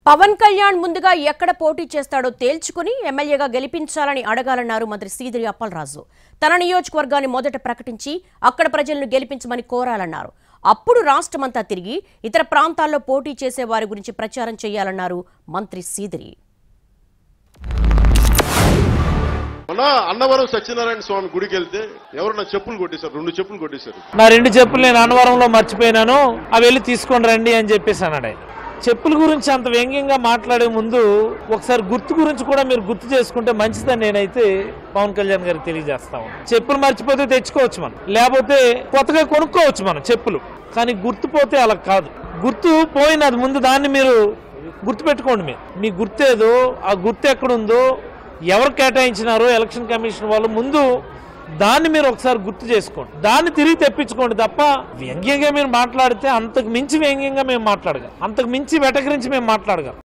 పవన్ కళ్యాణ్ ముందుగా ఎక్కడ పోటీ చేస్తాడో తేల్చుకుని ఎమ్మెల్యేగా గెలిపించాలని అడగాలన్నారు మంత్రి సీదిరి అప్పలరాజు తన నియోజకవర్గాన్ని మొదట ప్రకటించి అక్కడ ప్రజలను గెలిపించమని కోరాలన్నారు అప్పుడు రాష్ట్రమంతా తిరిగి ఇతర ప్రాంతాల్లో పోటీ చేసే వారి గురించి ప్రచారం చేయాలన్నారు మంత్రి సీదిరి మొన్న అన్నవరం సత్యనారాయణ స్వామి గుడికి వెళ్తే ఎవరు నా చెప్పులు కొట్టేశారు రెండు చెప్పులు కొట్టేశారు నా రెండు చెప్పులు నేను అన్నవరంలో మర్చిపోయినాను అవి వెళ్ళి తీసుకొని రండి అని చెప్పేసి అన్నాడు ఆయన. చెప్పుల గురించి అంత వ్యంగ్యంగా మాట్లాడే ముందు ఒకసారి గుర్తు గురించి కూడా మీరు గుర్తు చేసుకుంటే మంచిదని నేనైతే పవన్ కళ్యాణ్ గారికి తెలియజేస్తాము చెప్పులు మర్చిపోతే తెచ్చుకోవచ్చు మనం లేకపోతే కొత్తగా కొనుక్కోవచ్చు మనం చెప్పులు కానీ గుర్తు పోతే అలా కాదు గుర్తు పోయినది ముందు దాన్ని మీరు గుర్తు పెట్టుకోండి మీరు మీ గుర్తేదో ఆ గుర్తు ఎక్కడుందో ఎవరు కేటాయించినారో ఎలక్షన్ కమిషన్ వాళ్ళు ముందు దాన్ని మీరు ఒకసారి గుర్తు చేసుకోండి దాన్ని తిరిగి తెప్పించుకోండి తప్ప వ్యంగ్యంగా మీరు మాట్లాడితే అంతకు మించి వ్యంగ్యంగా మేము మాట్లాడగలం అంతకు మించి వెటకరించి మేము మాట్లాడగలం